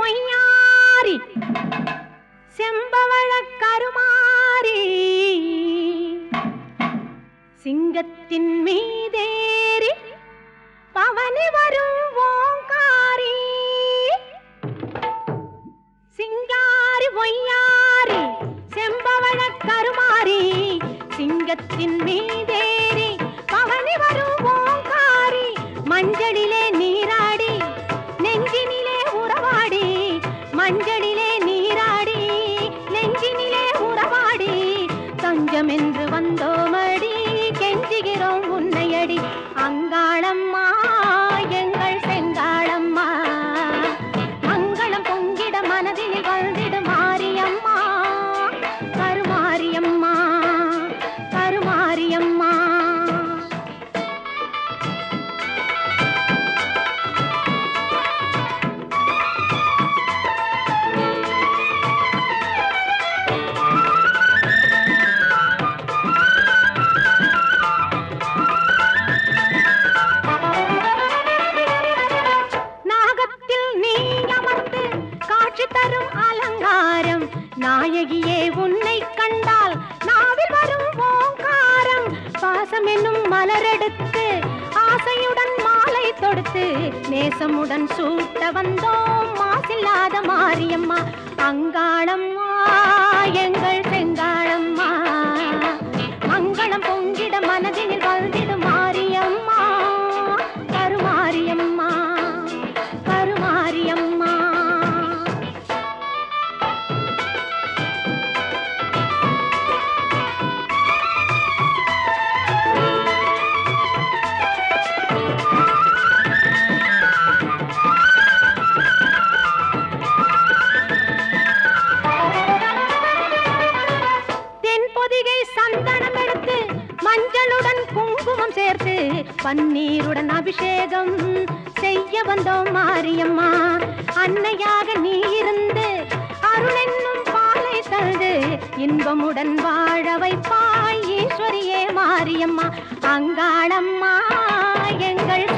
ஒய்யாரி செம்பவழ கருமாரி சிங்கத்தின் மீதேறி பவனி வரும் ஓங்காரி சிங்காரி ஒய்யாரி செம்பவழ கருமாரி சிங்கத்தின் மீதேறி பவனி வரும் ஓங்காரி மஞ்சளிலே நீராடி நெஞ்சினிலே உறவாடி மஞ்சளிலே நீராடி நெஞ்சினிலே உறவாடி தஞ்சம் என்று வந்தோமடி கெஞ்சுகிறோம் உன்னையடி அங்காளம்மா எங்கள் செங்காளம்மா மங்களம் பொங்கிட மனதினில் வந்திட மாரியம்மா கருமாரியம்மா கருமாரியம்மா நாகத்தில் நீ அமர்ந்து காட்சி தரும் அலங்காரம் நாயகியே உன்னை கண்டால் நாவில் வரும் ஓங்காரம் பாசம் என்னும் மலரெடுத்து ஆசையுடன் மாலை தொடுத்து நேசமுடன் சூட்ட வந்தோம் மாசில்லாத மாரியம்மா அங்காளம்மா எங்கள் செங்காளம்மா மங்களம் பொங்கிட மனதினில் வந்திடு மாரியம்மா கருமாரியம்மா கருமாரியம்மா தென்பொதிகை சந்தனம் எடுத்து மஞ்சளுடன் குங்குமம் சேர்த்து பன்னீருடன் அபிஷேகம் செய்ய வந்தோம் மாரியம்மா அன்னையாக நீ இருந்து அருள் என்னும் பாலை தந்து இன்பமுடன் வாழ வைப்பாய் ஈஸ்வரியே மாரியம்மா அங்காளம்மா எங்கள்